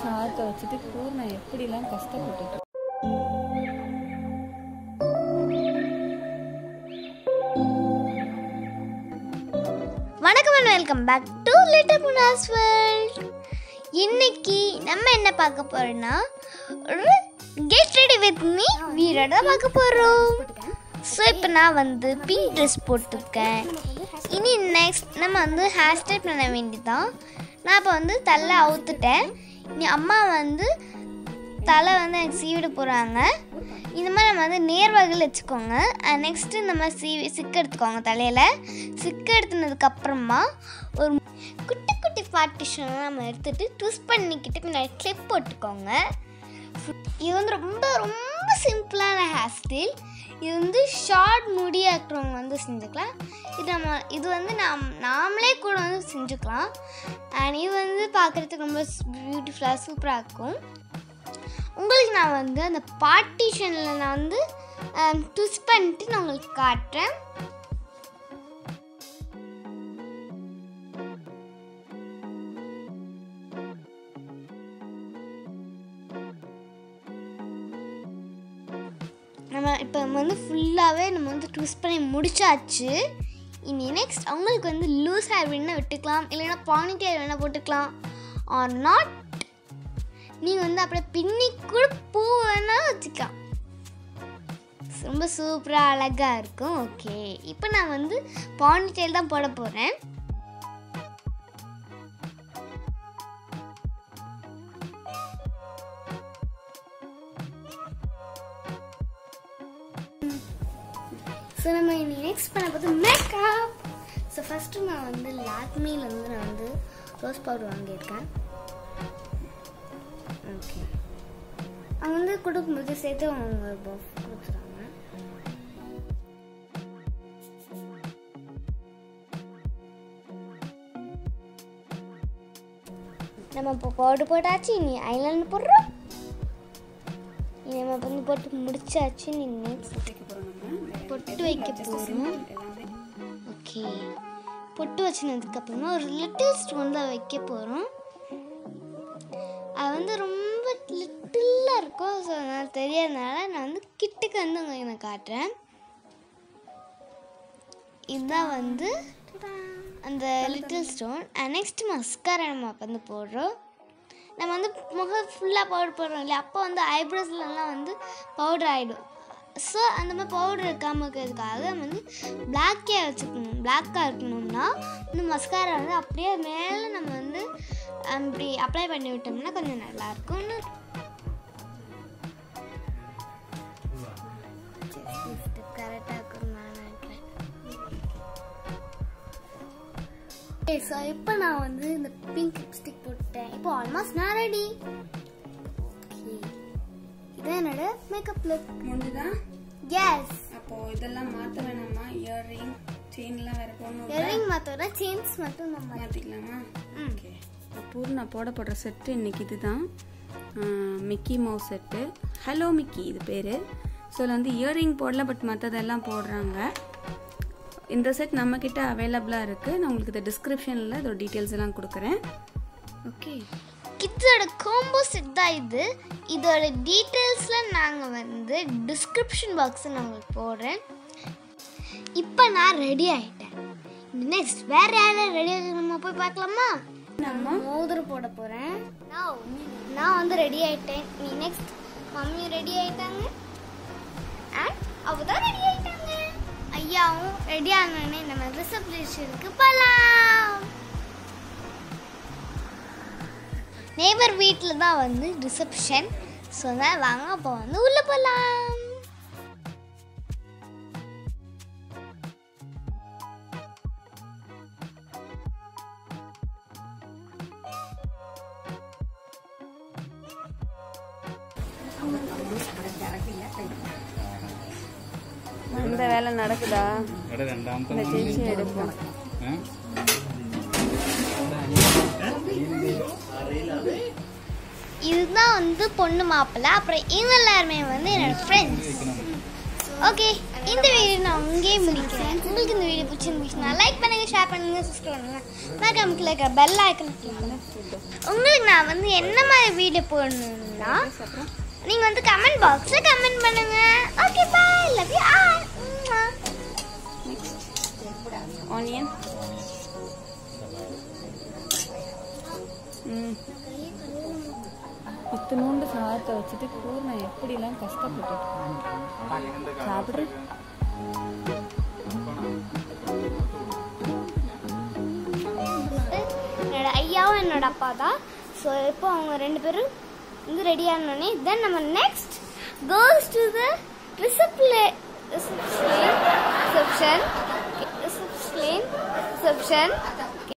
சாத்தை வச்சுட்டு பூர்ணா எப்படிலாம் கஷ்டப்பட்டுட்டு வணக்கம் and welcome back to little Munas world இன்னைக்கு நம்ம என்ன பார்க்க போறோம்னா ஒரு கெட் ரெடி வித் மீ வீரோட தான் பார்க்க போகிறோம் ஸோ இப்போ நான் வந்து பிங்க் ட்ரெஸ் போட்டிருக்கேன் இனி நெக்ஸ்ட் நம்ம வந்து ஹேர் ஸ்டைல் பண்ண வேண்டியதான் நான் இப்போ வந்து தலை அவுத்துட்டேன் இனி அம்மா வந்து தலை வந்து எனக்கு சீவிட போகிறாங்க இந்த மாதிரி நம்ம வந்து நேர்வகையில் வச்சுக்கோங்க நெக்ஸ்ட்டு இந்த மாதிரி சீவி சிக்கு எடுத்துக்கோங்க தலையில் சிக்கு எடுத்துனதுக்கப்புறமா ஒரு குட்டி குட்டி பார்ட்டிஷன் நம்ம எடுத்துகிட்டு ட்விஸ்ட் பண்ணிக்கிட்டு பின்னாடி கிளிப் போட்டுக்கோங்க இது வந்து ரொம்ப ரொம்ப சிம்பிளான ஹேர் ஸ்டைல் இது வந்து ஷார்ட் முடியாக இருக்கிறவங்க வந்து செஞ்சுக்கலாம் இது நம்ம இது வந்து நாம் நாமளே கூட வந்து செஞ்சுக்கலாம் அண்ட் இது வந்து பார்க்குறதுக்கு ரொம்ப பியூட்டிஃபுல்லாக சூப்பராக இருக்கும் உங்களுக்கு நான் வந்து அந்த பார்ட்டிஷனில் நான் வந்து ட்விஸ்ட் பண்ணிட்டு நான் உங்களுக்கு காட்டுறேன் நம்ம இப்போ வந்து ஃபுல்லாகவே நம்ம வந்து ட்விஸ்ட் பண்ணி முடிச்சாச்சு இனி நெக்ஸ்ட் அவங்களுக்கு வந்து லூஸ் ஹேர் வேணால் விட்டுக்கலாம் இல்லைன்னா பானிட்டி ஹேர் வேணால் போட்டுக்கலாம் ஆர் நாட் நீங்கள் வந்து அப்படியே பின்னி கூட பூ வேணால் வச்சுக்கலாம் ரொம்ப சூப்பராக அழகாக இருக்கும் ஓகே இப்போ நான் வந்து பானிடெயில் தான் போட போகிறேன் ஸோ நம்ம இனி நெக்ஸ்ட் பண்ண பார்த்து மேக்கப் ஸோ ஃபஸ்ட்டு நான் வந்து லாக்மியில் வந்து நான் வந்து ரோஸ் பவுடர் வாங்கியிருக்கேன் ஓகே அவங்க வந்து கொடுக்கும்போது சேர்த்து அவங்க பஃப் கொடுத்துறாங்க நம்ம இப்போ பவுடர் போட்டாச்சு இனி ஐலாண்ட் போடுறோம் இனி நம்ம வந்து போட்டு முடிச்சாச்சு நீ நெக்ஸ்ட் பொட்டு வைக்க போகிறோம் ஓகே பொட்டு வச்சினதுக்கப்புறமா ஒரு லிட்டில் ஸ்டோன் தான் வைக்க போகிறோம் அது வந்து ரொம்ப லிட்டிலாக இருக்கும் ஸோ அதனால் தெரியாதனால நான் வந்து கிட்டுக்கு வந்து உங்களுக்கு நான் காட்டுறேன் இதுதான் வந்து அந்த லிட்டில் ஸ்டோன் நெக்ஸ்ட் மஸ்காரா நம்ம அப்ப வந்து போடுறோம் நம்ம வந்து முகம் ஃபுல்லாக பவுடர் போடுறோம் இல்லையா அப்போ வந்து ஐப்ரோஸ்லலாம் வந்து பவுடர் ஆகிடும் ஸோ அந்த மாதிரி பவுடர் இருக்காமல் இருக்கிறதுக்காக நம்ம வந்து பிளாக்கே வச்சுக்கணும் பிளாக்காக இருக்கணும்னா இந்த மஸ்காரா வந்து அப்படியே மேலே நம்ம வந்து அப்படி அப்ளை பண்ணி விட்டோம்னா கொஞ்சம் நல்லாயிருக்கும்னு கரெக்டாக இருக்கும் நான் நினைக்கிறேன் ஓகே ஸோ இப்போ நான் வந்து இந்த பிங்க் லிப்ஸ்டிக் போட்டேன் இப்போ ஆல்மோஸ்ட் நான் ரெடி இதான் என்னோட மேக்கப் லுக் முடிஞ்சுதா எஸ் அப்போ இதெல்லாம் மாற்ற வேணாமா இயர்ரிங் செயின்லாம் வேற போடணும் இயரிங் மாத்தோட செயின்ஸ் மட்டும் நம்ம மாற்றிக்கலாமா ம். ஓகே பூர்ணா போட போடுற செட்டு இன்னைக்கு இதுதான் Mickey Mouse set hello Mickey இது பேர் ஸோ இதில் வந்து இயரிங் போடல பட் மற்றதெல்லாம் போடுறாங்க இந்த செட் நம்மக்கிட்ட அவைலபிளாக இருக்குது நான் உங்களுக்கு இந்த டிஸ்கிரிப்ஷனில் இதோட டீட்டெயில்ஸ் எல்லாம் கொடுக்குறேன் ஓகே கிட்ஸோட காம்போ செட் தான் இது இதோட டீட்டெயில்ஸில் நாங்கள் வந்து டிஸ்கிரிப்ஷன் பாக்ஸில் நான் உங்களுக்கு போடுறேன் இப்போ நான் ரெடி ஆகிட்டேன் நெக்ஸ்ட் வேற யாரும் ரெடி ஆகி நம்ம போய் பார்க்கலாமா நம்ம மோதிரம் போட போகிறேன் நான் வந்து ரெடி ஆகிட்டேன் நீ நெக்ஸ்ட் மம்மியும் ரெடி ஆகிட்டாங்க அண்ட் அவ தான் ரெடி ஆகிட்டாங்க ஐயாவும் ரெடி ஆனோடனே நம்ம ரிசப்ஷனுக்கு போகலாம் நேபர் வீட்டில் தான் வந்து ரிசப்ஷன் ஸோ தான் வாங்க அப்போ வந்து உள்ளே போகலாம் இந்த வேலை நடக்குதா ഇവിടെ രണ്ടാമത്തെ இந்த ചേച്ചി എടുക്കും ഏ? இதுதான் வந்து பொண்ணு மாப்பிள்ளை அப்புறம் இவங்க எல்லாருமே வந்து என்னோட ஃப்ரெண்ட்ஸ் ஓகே இந்த வீடியோ நான் அங்கேயே முடிக்கிறேன் உங்களுக்கு இந்த வீடியோ பிடிச்சிருந்துச்சுன்னா லைக் பண்ணுங்க ஷேர் பண்ணுங்க சப்ஸ்கிரைப் பண்ணுங்க மறக்காம கீழே இருக்கிற பெல் ஐக்கன் உங்களுக்கு நான் வந்து என்ன மாதிரி வீடியோ போடணும்னா அப்புறம் நீங்க வந்து கமெண்ட் பாக்ஸ்ல கமெண்ட் பண்ணுங்க okay bye love you all onion ம் இத்தினோண்டு சாதத்தை வச்சுட்டு பூர்ணா எப்படிலாம் கஷ்டப்பட்டு சாப்பிட்ரு என்னோட ஐயாவும் என்னோட அப்பா தான் ஸோ இப்போ அவங்க ரெண்டு பேரும் வந்து ரெடி ஆனோடனே தென் நம்ம நெக்ஸ்ட் கோஸ் டு த ரிசப்ளே ரிசப்ஷன் ரிசப்ஷன் ரிசப்ஷன்